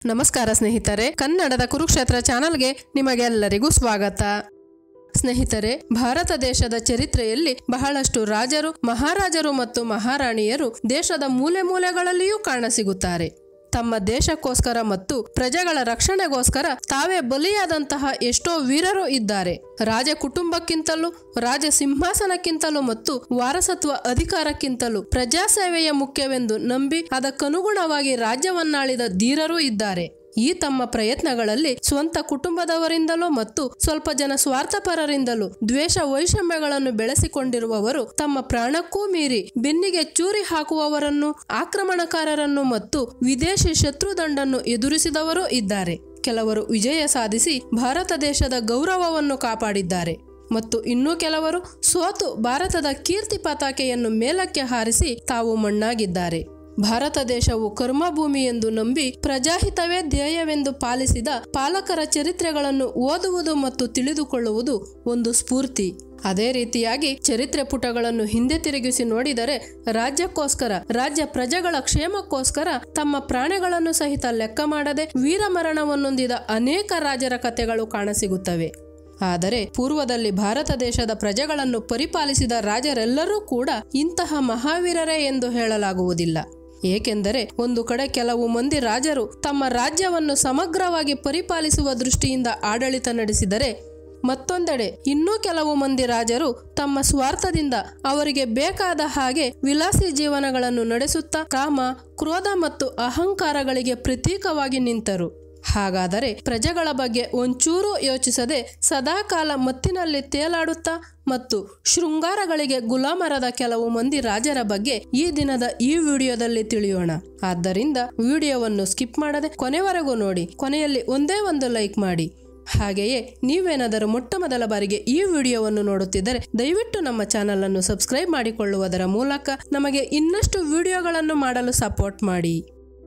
ನಮಸ್ಕಾರ ಸ್ನೇಹಿತರೆ ಕನ್ನಡದ ಕುರುಕ್ಷೇತ್ರ ಚಾನಲ್ಗೆ ನಿಮಗೆಲ್ಲರಿಗೂ ಸ್ವಾಗತ ಸ್ನೇಹಿತರೆ ಭಾರತ ದೇಶದ ಚರಿತ್ರೆಯಲ್ಲಿ ಬಹಳಷ್ಟು ರಾಜರು ಮಹಾರಾಜರು ಮತ್ತು ಮಹಾರಾಣಿಯರು ದೇಶದ ಮೂಲೆ ಮೂಲೆಗಳಲ್ಲಿಯೂ ಕಾಣಸಿಗುತ್ತಾರೆ ತಮ್ಮ ದೇಶಕ್ಕೋಸ್ಕರ ಮತ್ತು ಪ್ರಜೆಗಳ ರಕ್ಷಣೆಗೋಸ್ಕರ ತಾವೇ ಬಲಿಯಾದಂತಹ ಎಷ್ಟೋ ವೀರರು ಇದ್ದಾರೆ ರಾಜ ಕುಟುಂಬಕ್ಕಿಂತಲೂ ರಾಜ ಸಿಂಹಾಸನಕ್ಕಿಂತಲೂ ಮತ್ತು ವಾರಸತ್ವ ಅಧಿಕಾರಕ್ಕಿಂತಲೂ ಪ್ರಜಾಸೇವೆಯ ಮುಖ್ಯವೆಂದು ನಂಬಿ ಅದಕ್ಕನುಗುಣವಾಗಿ ರಾಜ್ಯವನ್ನಾಳಿದ ಧೀರರೂ ಇದ್ದಾರೆ ಈ ತಮ್ಮ ಪ್ರಯತ್ನಗಳಲ್ಲಿ ಸ್ವಂತ ಕುಟುಂಬದವರಿಂದಲೂ ಮತ್ತು ಸ್ವಲ್ಪ ಜನ ಸ್ವಾರ್ಥಪರರಿಂದಲೂ ದ್ವೇಷ ವೈಷಮ್ಯಗಳನ್ನು ಬೆಳೆಸಿಕೊಂಡಿರುವವರು ತಮ್ಮ ಪ್ರಾಣಕ್ಕೂ ಮೀರಿ ಬೆನ್ನಿಗೆ ಚೂರಿ ಹಾಕುವವರನ್ನು ಆಕ್ರಮಣಕಾರರನ್ನು ಮತ್ತು ವಿದೇಶಿ ಶತ್ರುದಂಡನ್ನು ಎದುರಿಸಿದವರೂ ಇದ್ದಾರೆ ಕೆಲವರು ವಿಜಯ ಸಾಧಿಸಿ ಭಾರತ ದೇಶದ ಗೌರವವನ್ನು ಕಾಪಾಡಿದ್ದಾರೆ ಮತ್ತು ಇನ್ನೂ ಕೆಲವರು ಸೋತು ಭಾರತದ ಕೀರ್ತಿ ಪತಾಕೆಯನ್ನು ಮೇಲಕ್ಕೆ ಹಾರಿಸಿ ತಾವು ಮಣ್ಣಾಗಿದ್ದಾರೆ ಭಾರತ ದೇಶವು ಕರ್ಮಭೂಮಿ ಎಂದು ನಂಬಿ ಪ್ರಜಾಹಿತವೇ ಧ್ಯೇಯವೆಂದು ಪಾಲಿಸಿದ ಪಾಲಕರ ಚರಿತ್ರೆಗಳನ್ನು ಓದುವುದು ಮತ್ತು ತಿಳಿದುಕೊಳ್ಳುವುದು ಒಂದು ಸ್ಫೂರ್ತಿ ಅದೇ ರೀತಿಯಾಗಿ ಚರಿತ್ರೆ ಪುಟಗಳನ್ನು ಹಿಂದೆ ತಿರುಗಿಸಿ ನೋಡಿದರೆ ರಾಜ್ಯಕ್ಕೋಸ್ಕರ ರಾಜ್ಯ ಪ್ರಜೆಗಳ ಕ್ಷೇಮಕ್ಕೋಸ್ಕರ ತಮ್ಮ ಪ್ರಾಣಗಳನ್ನು ಸಹಿತ ಲೆಕ್ಕ ಮಾಡದೆ ವೀರಮರಣವನ್ನೊಂದಿದ ಅನೇಕ ರಾಜರ ಕಥೆಗಳು ಕಾಣಸಿಗುತ್ತವೆ ಆದರೆ ಪೂರ್ವದಲ್ಲಿ ಭಾರತ ದೇಶದ ಪ್ರಜೆಗಳನ್ನು ಪರಿಪಾಲಿಸಿದ ರಾಜರೆಲ್ಲರೂ ಕೂಡ ಇಂತಹ ಮಹಾವೀರರೇ ಎಂದು ಹೇಳಲಾಗುವುದಿಲ್ಲ ಏಕೆಂದರೆ ಒಂದು ಕಡೆ ಕೆಲವು ಮಂದಿ ರಾಜರು ತಮ್ಮ ರಾಜ್ಯವನ್ನು ಸಮಗ್ರವಾಗಿ ಪರಿಪಾಲಿಸುವ ದೃಷ್ಟಿಯಿಂದ ಆಡಳಿತ ನಡೆಸಿದರೆ ಮತ್ತೊಂದೆಡೆ ಇನ್ನೂ ಕೆಲವು ಮಂದಿ ರಾಜರು ತಮ್ಮ ಸ್ವಾರ್ಥದಿಂದ ಅವರಿಗೆ ಬೇಕಾದ ಹಾಗೆ ವಿಲಾಸಿ ಜೀವನಗಳನ್ನು ನಡೆಸುತ್ತಾ ಕಾಮ ಕ್ರೋಧ ಮತ್ತು ಅಹಂಕಾರಗಳಿಗೆ ಪ್ರತೀಕವಾಗಿ ನಿಂತರು ಹಾಗಾದರೆ ಪ್ರಜೆಗಳ ಬಗ್ಗೆ ಒಂಚೂರು ಯೋಚಿಸದೆ ಸದಾಕಾಲ ಮತ್ತಿನಲ್ಲಿ ತೇಲಾಡುತ್ತಾ ಮತ್ತು ಶೃಂಗಾರಗಳಿಗೆ ಗುಲಾಮರದ ಕೆಲವು ಮಂದಿ ರಾಜರ ಬಗ್ಗೆ ಈ ದಿನದ ಈ ವಿಡಿಯೋದಲ್ಲಿ ತಿಳಿಯೋಣ ಆದ್ದರಿಂದ ವಿಡಿಯೋವನ್ನು ಸ್ಕಿಪ್ ಮಾಡದೆ ಕೊನೆವರೆಗೂ ನೋಡಿ ಕೊನೆಯಲ್ಲಿ ಒಂದೇ ಒಂದು ಲೈಕ್ ಮಾಡಿ ಹಾಗೆಯೇ ನೀವೇನಾದರೂ ಮೊಟ್ಟ ಮೊದಲ ಬಾರಿಗೆ ಈ ವಿಡಿಯೋವನ್ನು ನೋಡುತ್ತಿದ್ದರೆ ದಯವಿಟ್ಟು ನಮ್ಮ ಚಾನಲ್ ಅನ್ನು ಸಬ್ಸ್ಕ್ರೈಬ್ ಮಾಡಿಕೊಳ್ಳುವುದರ ಮೂಲಕ ನಮಗೆ ಇನ್ನಷ್ಟು ವಿಡಿಯೋಗಳನ್ನು ಮಾಡಲು ಸಪೋರ್ಟ್ ಮಾಡಿ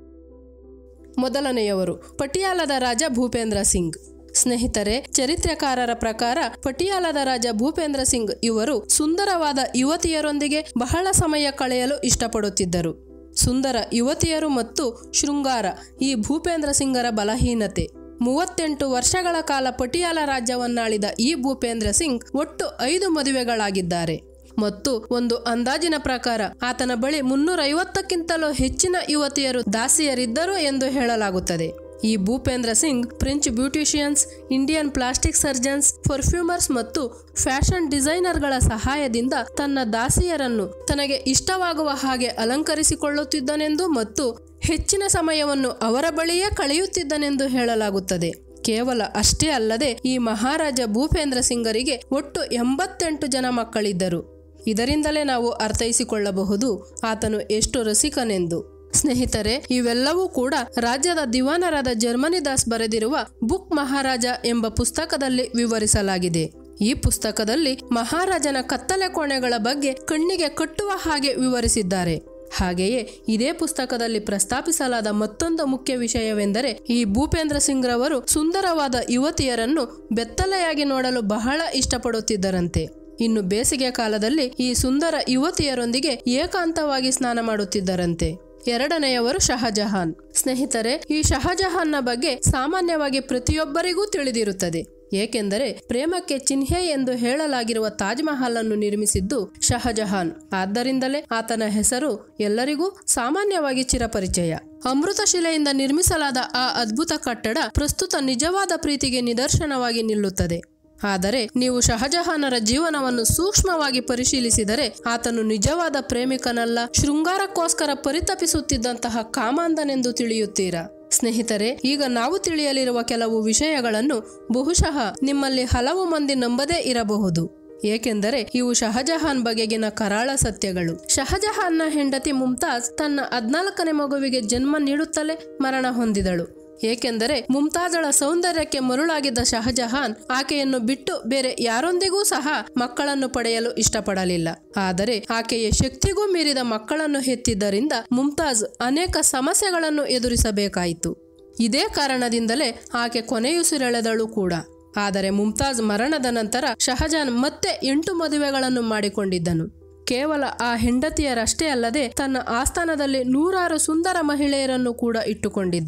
ಮೊದಲನೆಯವರು ಪಟಿಯಾಲದ ರಾಜ ಭೂಪೇಂದ್ರ ಸಿಂಗ್ ಸ್ನೇಹಿತರೆ ಚರಿತ್ರೆಕಾರರ ಪ್ರಕಾರ ಪಟಿಯಾಲದ ರಾಜ ಭೂಪೇಂದ್ರ ಸಿಂಗ್ ಇವರು ಸುಂದರವಾದ ಯುವತಿಯರೊಂದಿಗೆ ಬಹಳ ಸಮಯ ಕಳೆಯಲು ಇಷ್ಟಪಡುತ್ತಿದ್ದರು ಸುಂದರ ಯುವತಿಯರು ಮತ್ತು ಶೃಂಗಾರ ಈ ಭೂಪೇಂದ್ರ ಸಿಂಗರ ಬಲಹೀನತೆ ಮೂವತ್ತೆಂಟು ವರ್ಷಗಳ ಕಾಲ ಪಟಿಯಾಲ ರಾಜ್ಯವನ್ನಾಳಿದ ಈ ಭೂಪೇಂದ್ರ ಸಿಂಗ್ ಒಟ್ಟು ಐದು ಮದುವೆಗಳಾಗಿದ್ದಾರೆ ಮತ್ತು ಒಂದು ಅಂದಾಜಿನ ಪ್ರಕಾರ ಆತನ ಬಳಿ ಮುನ್ನೂರೈವತ್ತಕ್ಕಿಂತಲೂ ಹೆಚ್ಚಿನ ಯುವತಿಯರು ದಾಸಿಯರಿದ್ದರು ಎಂದು ಹೇಳಲಾಗುತ್ತದೆ ಈ Bhupendra Singh French beauticians Indian plastic surgeons perfumers ಮತ್ತು ಫ್ಯಾಷನ್ ಡಿಸೈನರ್ಗಳ ಸಹಾಯದಿಂದ ತನ್ನ ದಾಸಿಯರನ್ನು ತನಗೆ ಇಷ್ಟವಾಗುವ ಹಾಗೆ ಅಲಂಕರಿಸಿಕೊಳ್ಳುತ್ತಿದ್ದನೆಂದು ಮತ್ತು ಹೆಚ್ಚಿನ ಸಮಯವನ್ನು ಅವರ ಬಳಿಯೇ ಕಳೆಯುತ್ತಿದ್ದನೆಂದು ಹೇಳಲಾಗುತ್ತದೆ ಕೇವಲ ಅಷ್ಟೇ ಅಲ್ಲದೆ ಈ ಮಹಾರಾಜ ಭೂಪೇಂದ್ರ ಸಿಂಗರಿಗೆ ಒಟ್ಟು ಎಂಬತ್ತೆಂಟು ಜನ ಮಕ್ಕಳಿದ್ದರು ಇದರಿಂದಲೇ ನಾವು ಅರ್ಥೈಸಿಕೊಳ್ಳಬಹುದು ಆತನು ಎಷ್ಟು ರಸಿಕನೆಂದು ಸ್ನೇಹಿತರೆ ಇವೆಲ್ಲವೂ ಕೂಡ ರಾಜ್ಯದ ದಿವಾನರಾದ ಜರ್ಮನಿ ದಾಸ್ ಬರೆದಿರುವ ಬುಕ್ ಮಹಾರಾಜ ಎಂಬ ಪುಸ್ತಕದಲ್ಲಿ ವಿವರಿಸಲಾಗಿದೆ ಈ ಪುಸ್ತಕದಲ್ಲಿ ಮಹಾರಾಜನ ಕತ್ತಲೆ ಕೋಣೆಗಳ ಬಗ್ಗೆ ಕಣ್ಣಿಗೆ ಕಟ್ಟುವ ಹಾಗೆ ವಿವರಿಸಿದ್ದಾರೆ ಹಾಗೆಯೇ ಇದೇ ಪುಸ್ತಕದಲ್ಲಿ ಪ್ರಸ್ತಾಪಿಸಲಾದ ಮತ್ತೊಂದು ಮುಖ್ಯ ವಿಷಯವೆಂದರೆ ಈ ಭೂಪೇಂದ್ರ ಸಿಂಗ್ ರವರು ಸುಂದರವಾದ ಯುವತಿಯರನ್ನು ಬೆತ್ತಲೆಯಾಗಿ ನೋಡಲು ಬಹಳ ಇಷ್ಟಪಡುತ್ತಿದ್ದರಂತೆ ಇನ್ನು ಬೇಸಿಗೆ ಕಾಲದಲ್ಲಿ ಈ ಸುಂದರ ಯುವತಿಯರೊಂದಿಗೆ ಏಕಾಂತವಾಗಿ ಸ್ನಾನ ಮಾಡುತ್ತಿದ್ದರಂತೆ ಎರಡನೆಯವರು ಶಹಜಹಾನ್ ಸ್ನೇಹಿತರೆ ಈ ಶಹಜಹಾನ್ನ ಬಗ್ಗೆ ಸಾಮಾನ್ಯವಾಗಿ ಪ್ರತಿಯೊಬ್ಬರಿಗೂ ತಿಳಿದಿರುತ್ತದೆ ಏಕೆಂದರೆ ಪ್ರೇಮಕ್ಕೆ ಚಿಹ್ನೆ ಎಂದು ಹೇಳಲಾಗಿರುವ ತಾಜ್ ಮಹಲ್ ಅನ್ನು ನಿರ್ಮಿಸಿದ್ದು ಶಹಜಹಾನ್ ಆದ್ದರಿಂದಲೇ ಆತನ ಹೆಸರು ಎಲ್ಲರಿಗೂ ಸಾಮಾನ್ಯವಾಗಿ ಚಿರಪರಿಚಯ ಅಮೃತ ಶಿಲೆಯಿಂದ ನಿರ್ಮಿಸಲಾದ ಆ ಅದ್ಭುತ ಕಟ್ಟಡ ಪ್ರಸ್ತುತ ನಿಜವಾದ ಪ್ರೀತಿಗೆ ನಿದರ್ಶನವಾಗಿ ನಿಲ್ಲುತ್ತದೆ ಆದರೆ ನೀವು ಶಹಜಹಾನರ ಜೀವನವನ್ನು ಸೂಕ್ಷ್ಮವಾಗಿ ಪರಿಶೀಲಿಸಿದರೆ ಆತನು ನಿಜವಾದ ಪ್ರೇಮಿಕನಲ್ಲ ಶೃಂಗಾರಕ್ಕೋಸ್ಕರ ಪರಿತಪಿಸುತ್ತಿದ್ದಂತಹ ಕಾಮಾಂಧನೆಂದು ತಿಳಿಯುತ್ತೀರಾ ಸ್ನೇಹಿತರೆ ಈಗ ನಾವು ತಿಳಿಯಲಿರುವ ಕೆಲವು ವಿಷಯಗಳನ್ನು ಬಹುಶಃ ನಿಮ್ಮಲ್ಲಿ ಹಲವು ಮಂದಿ ನಂಬದೇ ಇರಬಹುದು ಏಕೆಂದರೆ ಇವು ಶಹಜಹಾನ್ ಬಗೆಗಿನ ಕರಾಳ ಸತ್ಯಗಳು ಶಹಜಹಾನ್ನ ಹೆಂಡತಿ ಮುಮ್ತಾಜ್ ತನ್ನ ಹದ್ನಾಲ್ಕನೇ ಮಗುವಿಗೆ ಜನ್ಮ ನೀಡುತ್ತಲೇ ಮರಣ ಹೊಂದಿದಳು ಏಕೆಂದರೆ ಮುಮ್ತಾಜಳ ಸೌಂದರ್ಯಕ್ಕೆ ಮರುಳಾಗಿದ್ದ ಶಹಜಹಾನ್ ಆಕೆಯನ್ನು ಬಿಟ್ಟು ಬೇರೆ ಯಾರೊಂದಿಗೂ ಸಹ ಮಕ್ಕಳನ್ನು ಪಡೆಯಲು ಇಷ್ಟಪಡಲಿಲ್ಲ ಆದರೆ ಆಕೆಯ ಶಕ್ತಿಗೂ ಮೀರಿದ ಮಕ್ಕಳನ್ನು ಹೆತ್ತಿದ್ದರಿಂದ ಮುಮ್ತಾಜ್ ಅನೇಕ ಸಮಸ್ಯೆಗಳನ್ನು ಎದುರಿಸಬೇಕಾಯಿತು ಇದೇ ಕಾರಣದಿಂದಲೇ ಆಕೆ ಕೊನೆಯುಸಿರೆಳೆದಳು ಕೂಡ ಆದರೆ ಮುಮ್ತಾಜ್ ಮರಣದ ನಂತರ ಶಹಜಾನ್ ಮತ್ತೆ ಎಂಟು ಮದುವೆಗಳನ್ನು ಮಾಡಿಕೊಂಡಿದ್ದನು ಕೇವಲ ಆ ಹೆಂಡತಿಯರಷ್ಟೇ ಅಲ್ಲದೆ ತನ್ನ ಆಸ್ಥಾನದಲ್ಲಿ ನೂರಾರು ಸುಂದರ ಮಹಿಳೆಯರನ್ನು ಕೂಡ ಇಟ್ಟುಕೊಂಡಿದ್ದ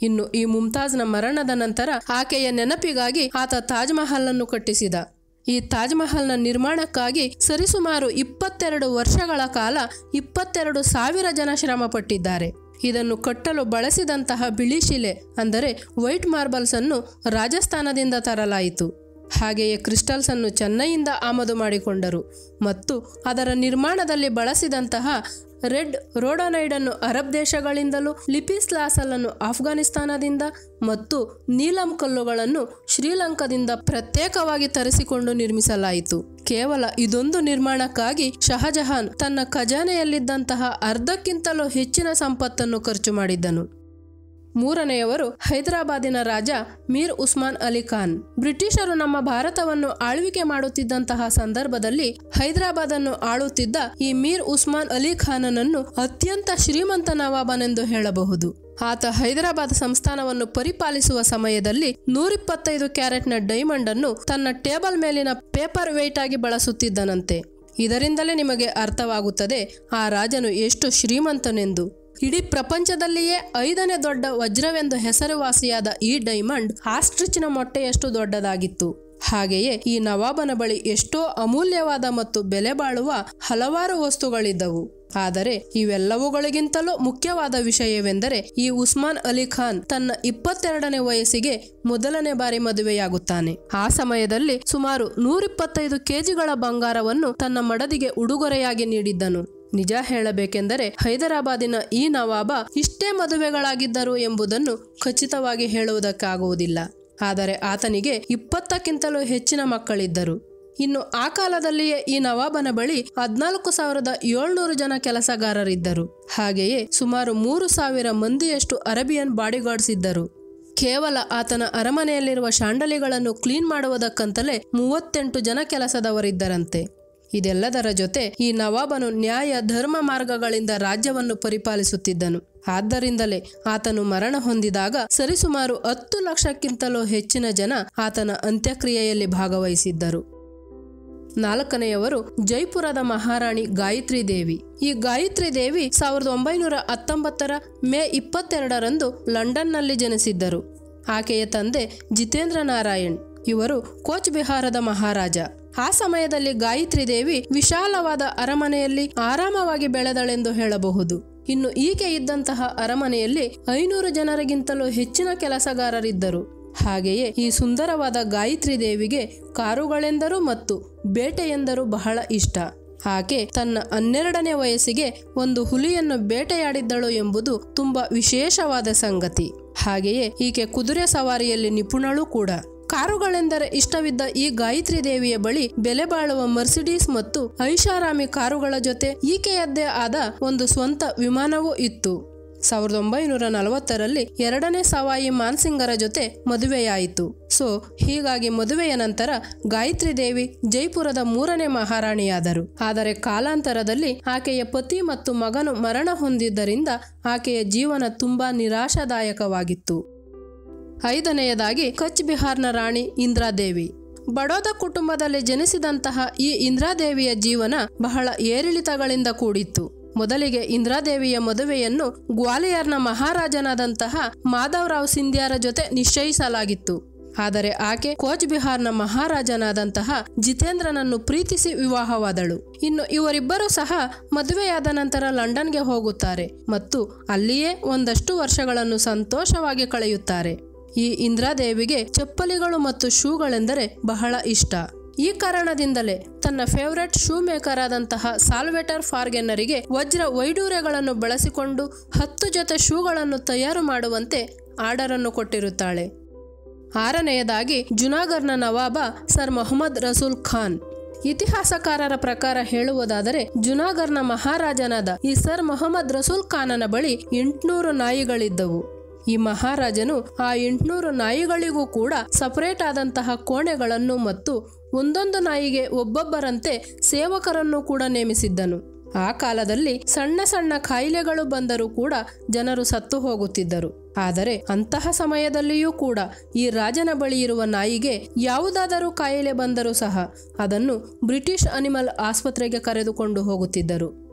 ಇನ್ನು ಈ ಮುಮ್ತಾಜ್ನ ಮರಣದ ನಂತರ ಆಕೆಯ ನೆನಪಿಗಾಗಿ ಆತ ತಾಜ್ ಮಹಲ್ ಅನ್ನು ಕಟ್ಟಿಸಿದ ಈ ತಾಜ್ ಮಹಲ್ನ ನಿರ್ಮಾಣಕ್ಕಾಗಿ ಸರಿಸುಮಾರು ಇಪ್ಪತ್ತೆರಡು ವರ್ಷಗಳ ಕಾಲ ಇಪ್ಪತ್ತೆರಡು ಸಾವಿರ ಜನ ಶ್ರಮ ಪಟ್ಟಿದ್ದಾರೆ ಇದನ್ನು ಕಟ್ಟಲು ಬಳಸಿದಂತಹ ಬಿಳಿ ಶಿಲೆ ಅಂದರೆ ವೈಟ್ ಮಾರ್ಬಲ್ಸ್ ಅನ್ನು ರಾಜಸ್ಥಾನದಿಂದ ತರಲಾಯಿತು ಹಾಗೆಯೇ ಕ್ರಿಸ್ಟಲ್ಸ್ ಅನ್ನು ಚೆನ್ನೈಯಿಂದ ಆಮದು ಮಾಡಿಕೊಂಡರು ಮತ್ತು ಅದರ ನಿರ್ಮಾಣದಲ್ಲಿ ಬಳಸಿದಂತಹ ರೆಡ್ ರೋಡೋನೈಡ್ ಅನ್ನು ಅರಬ್ ದೇಶಗಳಿಂದಲೂ ಲಿಪಿಸ್ ಲಾಸಲ್ ಅನ್ನು ಆಫ್ಘಾನಿಸ್ತಾನದಿಂದ ಮತ್ತು ನೀಲಂ ಕಲ್ಲುಗಳನ್ನು ಶ್ರೀಲಂಕಾದಿಂದ ಪ್ರತ್ಯೇಕವಾಗಿ ತರಿಸಿಕೊಂಡು ನಿರ್ಮಿಸಲಾಯಿತು ಕೇವಲ ಇದೊಂದು ನಿರ್ಮಾಣಕ್ಕಾಗಿ ಶಹಜಹಾನ್ ತನ್ನ ಖಜಾನೆಯಲ್ಲಿದ್ದಂತಹ ಅರ್ಧಕ್ಕಿಂತಲೂ ಹೆಚ್ಚಿನ ಸಂಪತ್ತನ್ನು ಖರ್ಚು ಮಾಡಿದ್ದನು ಮೂರನೆಯವರು ಹೈದರಾಬಾದಿನ ರಾಜ ಮೀರ್ ಉಸ್ಮಾನ್ ಅಲಿ ಖಾನ್ ಬ್ರಿಟಿಷರು ನಮ್ಮ ಭಾರತವನ್ನು ಆಳ್ವಿಕೆ ಮಾಡುತ್ತಿದ್ದಂತಹ ಸಂದರ್ಭದಲ್ಲಿ ಹೈದರಾಬಾದನ್ನು ಆಳುತ್ತಿದ್ದ ಈ ಮೀರ್ ಉಸ್ಮಾನ್ ಅಲಿ ಖಾನನನ್ನು ಅತ್ಯಂತ ಶ್ರೀಮಂತ ನವಾಬನೆಂದು ಹೇಳಬಹುದು ಆತ ಹೈದರಾಬಾದ್ ಸಂಸ್ಥಾನವನ್ನು ಪರಿಪಾಲಿಸುವ ಸಮಯದಲ್ಲಿ ನೂರಿಪ್ಪತ್ತೈದು ಕ್ಯಾರೆಟ್ನ ಡೈಮಂಡ್ ಅನ್ನು ತನ್ನ ಟೇಬಲ್ ಮೇಲಿನ ಪೇಪರ್ ವೇಟ್ ಆಗಿ ಬಳಸುತ್ತಿದ್ದನಂತೆ ಇದರಿಂದಲೇ ನಿಮಗೆ ಅರ್ಥವಾಗುತ್ತದೆ ಆ ರಾಜನು ಎಷ್ಟು ಶ್ರೀಮಂತನೆಂದು ಇಡೀ ಪ್ರಪಂಚದಲ್ಲಿಯೇ ಐದನೇ ದೊಡ್ಡ ವಜ್ರವೆಂದು ಹೆಸರುವಾಸಿಯಾದ ಈ ಡೈಮಂಡ್ ಆಸ್ಟ್ರಿಚ್ನ ಮೊಟ್ಟೆಯಷ್ಟು ದೊಡ್ಡದಾಗಿತ್ತು ಹಾಗೆಯೇ ಈ ನವಾಬನ ಬಳಿ ಎಷ್ಟೋ ಅಮೂಲ್ಯವಾದ ಮತ್ತು ಬೆಲೆ ಬಾಳುವ ಹಲವಾರು ವಸ್ತುಗಳಿದ್ದವು ಆದರೆ ಇವೆಲ್ಲವುಗಳಿಗಿಂತಲೂ ಮುಖ್ಯವಾದ ವಿಷಯವೆಂದರೆ ಈ ಉಸ್ಮಾನ್ ಅಲಿ ಖಾನ್ ತನ್ನ ಇಪ್ಪತ್ತೆರಡನೇ ವಯಸ್ಸಿಗೆ ಮೊದಲನೇ ಬಾರಿ ಮದುವೆಯಾಗುತ್ತಾನೆ ಆ ಸಮಯದಲ್ಲಿ ಸುಮಾರು ನೂರಿಪ್ಪತ್ತೈದು ಕೆಜಿಗಳ ಬಂಗಾರವನ್ನು ತನ್ನ ಮಡದಿಗೆ ಉಡುಗೊರೆಯಾಗಿ ನೀಡಿದ್ದನು ನಿಜ ಹೇಳಬೇಕೆಂದರೆ ಹೈದರಾಬಾದಿನ ಈ ನವಾಬ ಇಷ್ಟೇ ಮದುವೆಗಳಾಗಿದ್ದರು ಎಂಬುದನ್ನು ಖಚಿತವಾಗಿ ಹೇಳುವುದಕ್ಕಾಗುವುದಿಲ್ಲ ಆದರೆ ಆತನಿಗೆ ಇಪ್ಪತ್ತಕ್ಕಿಂತಲೂ ಹೆಚ್ಚಿನ ಮಕ್ಕಳಿದ್ದರು ಇನ್ನು ಆ ಕಾಲದಲ್ಲಿಯೇ ಈ ನವಾಬನ ಬಳಿ ಹದ್ನಾಲ್ಕು ಸಾವಿರದ ಏಳ್ನೂರು ಜನ ಕೆಲಸಗಾರರಿದ್ದರು ಹಾಗೆಯೇ ಸುಮಾರು ಮೂರು ಸಾವಿರ ಮಂದಿಯಷ್ಟು ಅರೇಬಿಯನ್ ಬಾಡಿಗಾರ್ಡ್ಸ್ ಇದ್ದರು ಕೇವಲ ಆತನ ಅರಮನೆಯಲ್ಲಿರುವ ಶಾಂಡಲಿಗಳನ್ನು ಕ್ಲೀನ್ ಮಾಡುವುದಕ್ಕಂತಲೇ ಮೂವತ್ತೆಂಟು ಜನ ಕೆಲಸದವರಿದ್ದರಂತೆ ಇದೆಲ್ಲದರ ಜೊತೆ ಈ ನವಾಬನು ನ್ಯಾಯ ಧರ್ಮ ಮಾರ್ಗಗಳಿಂದ ರಾಜ್ಯವನ್ನು ಪರಿಪಾಲಿಸುತ್ತಿದ್ದನು ಆದ್ದರಿಂದಲೇ ಆತನು ಮರಣ ಹೊಂದಿದಾಗ ಸರಿಸುಮಾರು ಹತ್ತು ಲಕ್ಷಕ್ಕಿಂತಲೂ ಹೆಚ್ಚಿನ ಜನ ಆತನ ಅಂತ್ಯಕ್ರಿಯೆಯಲ್ಲಿ ಭಾಗವಹಿಸಿದ್ದರು ನಾಲ್ಕನೆಯವರು ಜೈಪುರದ ಮಹಾರಾಣಿ ಗಾಯತ್ರಿ ದೇವಿ ಈ ಗಾಯತ್ರಿ ದೇವಿ ಸಾವಿರದ ಒಂಬೈನೂರ ಹತ್ತೊಂಬತ್ತರ ಮೇ ಇಪ್ಪತ್ತೆರಡರಂದು ಲಂಡನ್ನಲ್ಲಿ ಜನಿಸಿದ್ದರು ಆಕೆಯ ತಂದೆ ಜಿತೇಂದ್ರ ನಾರಾಯಣ್ ಇವರು ಕೋಚ್ ಬಿಹಾರದ ಮಹಾರಾಜ ಆ ಸಮಯದಲ್ಲಿ ಗಾಯತ್ರಿ ದೇವಿ ವಿಶಾಲವಾದ ಅರಮನೆಯಲ್ಲಿ ಆರಾಮವಾಗಿ ಬೆಳೆದಳೆಂದು ಹೇಳಬಹುದು ಇನ್ನು ಈಕೆ ಇದ್ದಂತಹ ಅರಮನೆಯಲ್ಲಿ ಐನೂರು ಜನರಿಗಿಂತಲೂ ಹೆಚ್ಚಿನ ಕೆಲಸಗಾರರಿದ್ದರು ಹಾಗೆಯೇ ಈ ಸುಂದರವಾದ ಗಾಯತ್ರಿ ದೇವಿಗೆ ಕಾರುಗಳೆಂದರೂ ಮತ್ತು ಬೇಟೆ ಎಂದರೂ ಬಹಳ ಇಷ್ಟ ಆಕೆ ತನ್ನ ಹನ್ನೆರಡನೇ ವಯಸ್ಸಿಗೆ ಒಂದು ಹುಲಿಯನ್ನು ಬೇಟೆಯಾಡಿದ್ದಳು ಎಂಬುದು ತುಂಬಾ ವಿಶೇಷವಾದ ಸಂಗತಿ ಹಾಗೆಯೇ ಈಕೆ ಕುದುರೆ ಸವಾರಿಯಲ್ಲಿ ನಿಪುಣಳು ಕೂಡ ಕಾರುಗಳೆಂದರೆ ಇಷ್ಟವಿದ್ದ ಈ ಗಾಯತ್ರಿ ದೇವಿಯ ಬಳಿ ಬೆಲೆ ಬಾಳುವ ಮರ್ಸಿಡೀಸ್ ಮತ್ತು ಐಷಾರಾಮಿ ಕಾರುಗಳ ಜೊತೆ ಈಕೆಯದ್ದೇ ಆದ ಒಂದು ಸ್ವಂತ ವಿಮಾನವೂ ಇತ್ತು ಸಾವಿರದ ಒಂಬೈನೂರ ನಲವತ್ತರಲ್ಲಿ ಎರಡನೇ ಸವಾಯಿ ಮಾನ್ಸಿಂಗರ ಜೊತೆ ಮದುವೆಯಾಯಿತು ಸೊ ಹೀಗಾಗಿ ಮದುವೆಯ ನಂತರ ಗಾಯತ್ರಿ ದೇವಿ ಜೈಪುರದ ಮೂರನೇ ಮಹಾರಾಣಿಯಾದರು ಆದರೆ ಕಾಲಾಂತರದಲ್ಲಿ ಆಕೆಯ ಪತಿ ಮತ್ತು ಮಗನು ಮರಣ ಹೊಂದಿದ್ದರಿಂದ ಆಕೆಯ ಜೀವನ ತುಂಬಾ ನಿರಾಶಾದಾಯಕವಾಗಿತ್ತು ಐದನೆಯದಾಗಿ ಕಚ್ ಬಿಹಾರ್ನ ರಾಣಿ ಇಂದ್ರಾದೇವಿ ಬಡೋದ ಕುಟುಂಬದಲ್ಲಿ ಜನಿಸಿದಂತಹ ಈ ಇಂದ್ರಾದೇವಿಯ ಜೀವನ ಬಹಳ ಏರಿಳಿತಗಳಿಂದ ಕೂಡಿತ್ತು ಮೊದಲಿಗೆ ಇಂದ್ರಾದೇವಿಯ ಮದುವೆಯನ್ನು ಗ್ವಾಲಿಯರ್ನ ಮಹಾರಾಜನಾದಂತಹ ಮಾಧವರಾವ್ ಸಿಂಧ್ಯಾರ ಜೊತೆ ನಿಶ್ಚಯಿಸಲಾಗಿತ್ತು ಆದರೆ ಆಕೆ ಕೋಚ್ ಬಿಹಾರ್ನ ಮಹಾರಾಜನಾದಂತಹ ಜಿತೇಂದ್ರನನ್ನು ಪ್ರೀತಿಸಿ ವಿವಾಹವಾದಳು ಇನ್ನು ಇವರಿಬ್ಬರೂ ಸಹ ಮದುವೆಯಾದ ನಂತರ ಲಂಡನ್ಗೆ ಹೋಗುತ್ತಾರೆ ಮತ್ತು ಅಲ್ಲಿಯೇ ಒಂದಷ್ಟು ವರ್ಷಗಳನ್ನು ಸಂತೋಷವಾಗಿ ಕಳೆಯುತ್ತಾರೆ ಈ ಇಂದ್ರಾದೇವಿಗೆ ಚಪ್ಪಲಿಗಳು ಮತ್ತು ಶೂಗಳೆಂದರೆ ಬಹಳ ಇಷ್ಟ ಈ ಕಾರಣದಿಂದಲೇ ತನ್ನ ಫೇವರೆಟ್ ಶೂ ಮೇಕರ್ ಆದಂತಹ ಸಾಲ್ವೆಟರ್ ಫಾರ್ಗೆನ್ನರಿಗೆ ವಜ್ರ ವೈಡೂರ್ಯಗಳನ್ನು ಬಳಸಿಕೊಂಡು ಹತ್ತು ಜೊತೆ ಶೂಗಳನ್ನು ತಯಾರು ಮಾಡುವಂತೆ ಆರ್ಡರ್ ಅನ್ನು ಕೊಟ್ಟಿರುತ್ತಾಳೆ ಆರನೆಯದಾಗಿ ಜುನಾಗರ್ನ ನವಾಬ ಸರ್ ಮೊಹಮ್ಮದ್ ರಸೂಲ್ ಖಾನ್ ಇತಿಹಾಸಕಾರರ ಪ್ರಕಾರ ಹೇಳುವುದಾದರೆ ಜುನಾಗರ್ನ ಮಹಾರಾಜನಾದ ಈ ಸರ್ ಮೊಹಮ್ಮದ್ ರಸೂಲ್ ಖಾನನ ಬಳಿ ಎಂಟುನೂರು ನಾಯಿಗಳಿದ್ದವು ಈ ಮಹಾರಾಜನು ಆ ಎಂಟುನೂರು ನಾಯಿಗಳಿಗೂ ಕೂಡ ಸಪರೇಟ್ ಆದಂತಹ ಕೋಣೆಗಳನ್ನು ಮತ್ತು ಒಂದೊಂದು ನಾಯಿಗೆ ಒಬ್ಬೊಬ್ಬರಂತೆ ಸೇವಕರನ್ನು ಕೂಡ ನೇಮಿಸಿದ್ದನು ಆ ಕಾಲದಲ್ಲಿ ಸಣ್ಣ ಸಣ್ಣ ಕಾಯಿಲೆಗಳು ಬಂದರೂ ಕೂಡ ಜನರು ಸತ್ತು ಹೋಗುತ್ತಿದ್ದರು ಆದರೆ ಅಂತಹ ಸಮಯದಲ್ಲಿಯೂ ಕೂಡ ಈ ರಾಜನ ಬಳಿ ಇರುವ ನಾಯಿಗೆ ಯಾವುದಾದರೂ ಕಾಯಿಲೆ ಬಂದರೂ ಸಹ ಅದನ್ನು ಬ್ರಿಟಿಷ್ ಅನಿಮಲ್ ಆಸ್ಪತ್ರೆಗೆ ಕರೆದುಕೊಂಡು ಹೋಗುತ್ತಿದ್ದರು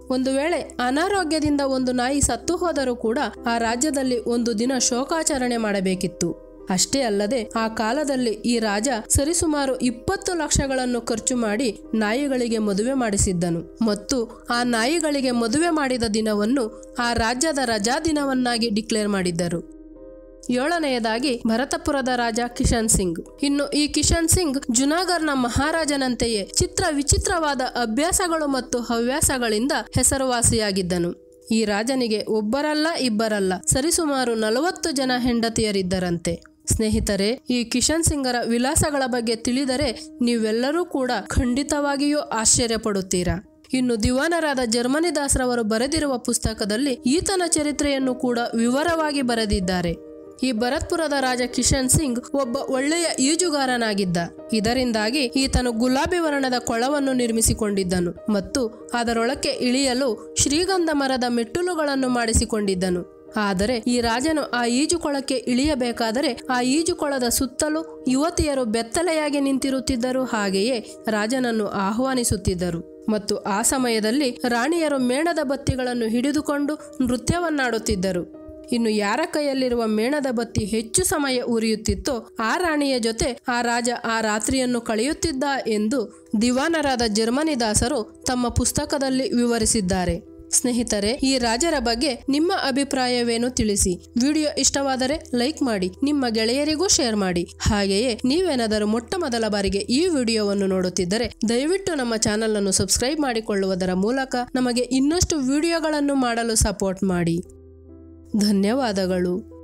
ಒಂದು ವೇಳೆ ಅನಾರೋಗ್ಯದಿಂದ ಒಂದು ನಾಯಿ ಸತ್ತು ಹೋದರೂ ಕೂಡ ಆ ರಾಜ್ಯದಲ್ಲಿ ಒಂದು ದಿನ ಶೋಕಾಚರಣೆ ಮಾಡಬೇಕಿತ್ತು ಅಷ್ಟೇ ಅಲ್ಲದೆ ಆ ಕಾಲದಲ್ಲಿ ಈ ರಾಜ ಸರಿಸುಮಾರು ಇಪ್ಪತ್ತು ಲಕ್ಷಗಳನ್ನು ಖರ್ಚು ಮಾಡಿ ನಾಯಿಗಳಿಗೆ ಮದುವೆ ಮಾಡಿಸಿದ್ದನು ಮತ್ತು ಆ ನಾಯಿಗಳಿಗೆ ಮದುವೆ ಮಾಡಿದ ದಿನವನ್ನು ಆ ರಾಜ್ಯದ ರಜಾ ದಿನವನ್ನಾಗಿ ಡಿಕ್ಲೇರ್ ಮಾಡಿದ್ದರು ಏಳನೆಯದಾಗಿ ಭರತಪುರದ ರಾಜ ಕಿಶನ್ ಸಿಂಗ್ ಇನ್ನು ಈ ಕಿಶನ್ ಸಿಂಗ್ ಜುನಾಗರ್ನ ಮಹಾರಾಜನಂತೆಯೇ ಚಿತ್ರ ವಿಚಿತ್ರವಾದ ಅಭ್ಯಾಸಗಳು ಮತ್ತು ಹವ್ಯಾಸಗಳಿಂದ ಹೆಸರುವಾಸಿಯಾಗಿದ್ದನು ಈ ರಾಜನಿಗೆ ಒಬ್ಬರಲ್ಲ ಇಬ್ಬರಲ್ಲ ಸರಿಸುಮಾರು ನಲವತ್ತು ಜನ ಹೆಂಡತಿಯರಿದ್ದರಂತೆ ಸ್ನೇಹಿತರೆ ಈ ಕಿಶನ್ ಸಿಂಗರ ವಿಲಾಸಗಳ ಬಗ್ಗೆ ತಿಳಿದರೆ ನೀವೆಲ್ಲರೂ ಕೂಡ ಖಂಡಿತವಾಗಿಯೂ ಆಶ್ಚರ್ಯಪಡುತ್ತೀರಾ ಇನ್ನು ದಿವಾನರಾದ ಜರ್ಮನಿ ದಾಸರವರು ಬರೆದಿರುವ ಪುಸ್ತಕದಲ್ಲಿ ಈತನ ಚರಿತ್ರೆಯನ್ನು ಕೂಡ ವಿವರವಾಗಿ ಬರೆದಿದ್ದಾರೆ ಈ ಭರತ್ಪುರದ ರಾಜ ಕಿಶನ್ ಸಿಂಗ್ ಒಬ್ಬ ಒಳ್ಳೆಯ ಈಜುಗಾರನಾಗಿದ್ದ ಇದರಿಂದಾಗಿ ಈತನು ಗುಲಾಬಿ ವರ್ಣದ ಕೊಳವನ್ನು ನಿರ್ಮಿಸಿಕೊಂಡಿದ್ದನು ಮತ್ತು ಅದರೊಳಕ್ಕೆ ಇಳಿಯಲು ಶ್ರೀಗಂಧ ಮರದ ಮೆಟ್ಟುಲುಗಳನ್ನು ಮಾಡಿಸಿಕೊಂಡಿದ್ದನು ಆದರೆ ಈ ರಾಜನು ಆ ಈಜುಕೊಳಕ್ಕೆ ಇಳಿಯಬೇಕಾದರೆ ಆ ಈಜುಕೊಳದ ಸುತ್ತಲೂ ಯುವತಿಯರು ಬೆತ್ತಲೆಯಾಗಿ ನಿಂತಿರುತ್ತಿದ್ದರು ಹಾಗೆಯೇ ರಾಜನನ್ನು ಆಹ್ವಾನಿಸುತ್ತಿದ್ದರು ಮತ್ತು ಆ ಸಮಯದಲ್ಲಿ ರಾಣಿಯರು ಮೇಣದ ಬತ್ತಿಗಳನ್ನು ಹಿಡಿದುಕೊಂಡು ನೃತ್ಯವನ್ನಾಡುತ್ತಿದ್ದರು ಇನ್ನು ಯಾರ ಕೈಯಲ್ಲಿರುವ ಮೇಣದ ಬತ್ತಿ ಹೆಚ್ಚು ಸಮಯ ಉರಿಯುತ್ತಿತ್ತೋ ಆ ರಾಣಿಯ ಜೊತೆ ಆ ರಾಜ ಆ ರಾತ್ರಿಯನ್ನು ಕಳೆಯುತ್ತಿದ್ದ ಎಂದು ದಿವಾನರಾದ ಜರ್ಮನಿ ದಾಸರು ತಮ್ಮ ಪುಸ್ತಕದಲ್ಲಿ ವಿವರಿಸಿದ್ದಾರೆ ಸ್ನೇಹಿತರೆ ಈ ರಾಜರ ಬಗ್ಗೆ ನಿಮ್ಮ ಅಭಿಪ್ರಾಯವೇನು ತಿಳಿಸಿ ವಿಡಿಯೋ ಇಷ್ಟವಾದರೆ ಲೈಕ್ ಮಾಡಿ ನಿಮ್ಮ ಗೆಳೆಯರಿಗೂ ಶೇರ್ ಮಾಡಿ ಹಾಗೆಯೇ ನೀವೇನಾದರೂ ಮೊಟ್ಟ ಮೊದಲ ಬಾರಿಗೆ ಈ ವಿಡಿಯೋವನ್ನು ನೋಡುತ್ತಿದ್ದರೆ ದಯವಿಟ್ಟು ನಮ್ಮ ಚಾನಲ್ ಅನ್ನು ಸಬ್ಸ್ಕ್ರೈಬ್ ಮಾಡಿಕೊಳ್ಳುವುದರ ಮೂಲಕ ನಮಗೆ ಇನ್ನಷ್ಟು ವಿಡಿಯೋಗಳನ್ನು ಮಾಡಲು ಸಪೋರ್ಟ್ ಮಾಡಿ ಧನ್ಯವಾದಗಳು